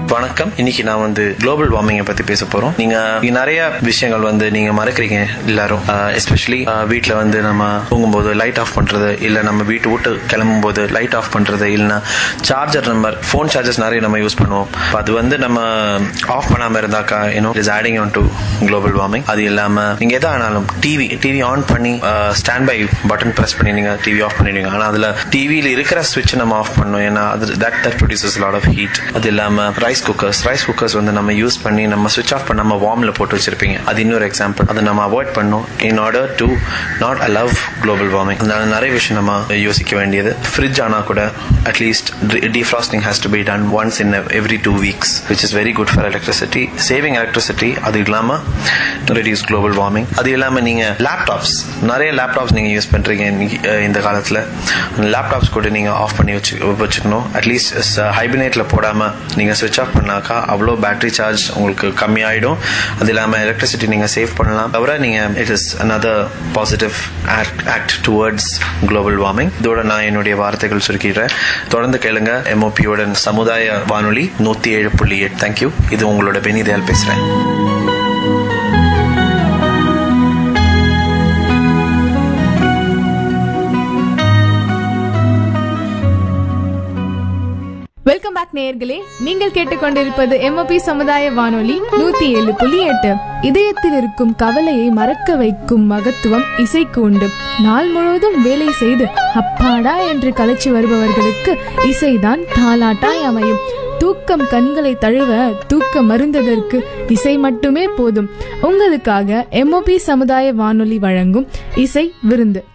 வணக்கம் இன்னைக்கு நான் வந்து குளோபல் வார்மிங்கை பத்தி பேச போறோம் நீங்க இங்க நிறைய விஷயங்கள் வந்து நீங்க மறக்கிறீங்க எல்லாரும் எஸ்பெஷலி வீட்ல வந்து நம்ம தூங்கும்போது லைட் ஆஃப் பண்றது இல்ல நம்ம வீட்டு விட்டு கிளம்பும் போது லைட் ஆஃப் பண்றது இல்லைன்னா சார்ஜர் நம்பர் ஃபோன் சார்ஜர்ஸ் நிறைய நம்ம யூஸ் பண்ணுவோம் அப்ப அது வந்து நம்ம ஆஃப் பண்ணாம இருந்தாக்கா you know is adding on to global warming அது இல்லாம நீங்க எதா ஆனாலும் டிவி டிவி ஆன் பண்ணி ஸ்டாண்ட் பை பட்டன் பிரஸ் பண்ணி நீங்க டிவி ஆஃப் பண்ணிடுவீங்க ஆனா அதுல டிவியில இருக்கிற ஸ்விட்ச் நம்ம ஆஃப் பண்ணணும் ஏன்னா அது that that produces lot of heat அது இல்லாம ரைஸ் குக்கர்ஸ் ரைஸ் குக்கர்ஸ் வந்து நம்ம யூஸ் பண்ணி நம்ம சுவிச் ஆஃப் பண்ணாம வார்ம்ல போட்டு வச்சிருப்பீங்க அது இன்னொரு எக்ஸாம்பிள் அதை நம்ம அவாய்ட் பண்ணணும் in order to not allow global warming அதனால நிறைய விஷயம் நம்ம யோசிக்க வேண்டியது ஃப்ரிட்ஜ் ஆனா கூட at least defrosting has to be done once in every two weeks which is very good for electricity saving electricity அது இல்லாம reduce global warming அது இல்லாம நீங்க லேப்டாப்ஸ் நிறைய லேப்டாப்ஸ் நீங்க யூஸ் பண்றீங்க இன்னைக்கு, அஹ், இந்த காலத்துல லேப்டாப்ஸ் கூட நீங்க ஆஃப் பண்ணி வச்சு வச்சுக்கணும் அட்லீஸ்ட் ஹைபினேட்ல போடாம நீங்க ஸ்விட்ச் ஆஃப் பண்ணாக்கா அவ்வளோ பேட்டரி சார்ஜ் உங்களுக்கு கம்மியாயிடும் அது இல்லாம எலக்ட்ரிசிட்டி நீங்க சேவ் பண்ணலாம் தவிர நீங்க it is another positive act towards global warming இதோட நான் என்னுடைய வார்த்தைகள் சுருக்கிடுறேன் தொடர்ந்து கேளுங்க எம்ஓபியுடன் சமுதாய வானொலி நூத்தி ஏழு புள்ளி எட்டு தேங்க்யூ இது உங்களோட பெனிதயால் பேசுறேன் வெல்கம் பேக் நேயர்களே நீங்கள் கேட்டுக்கொண்டிருப்பது எம்ஓபி சமுதாய வானொலி நூத்தி ஏழு புள்ளி எட்டு இதயத்தில் இருக்கும் கவலையை மறக்க வைக்கும் மகத்துவம் இசைக்கு உண்டு நாள் முழுவதும் வேலை செய்து அப்பாடா என்று கலைச்சு வருபவர்களுக்கு இசைதான் தாலாட்டாய் அமையும் தூக்கம் கண்களை தழுவ தூக்க மருந்ததற்கு இசை மட்டுமே போதும் உங்களுக்காக எம்ஓபி சமுதாய வானொலி வழங்கும் இசை விருந்து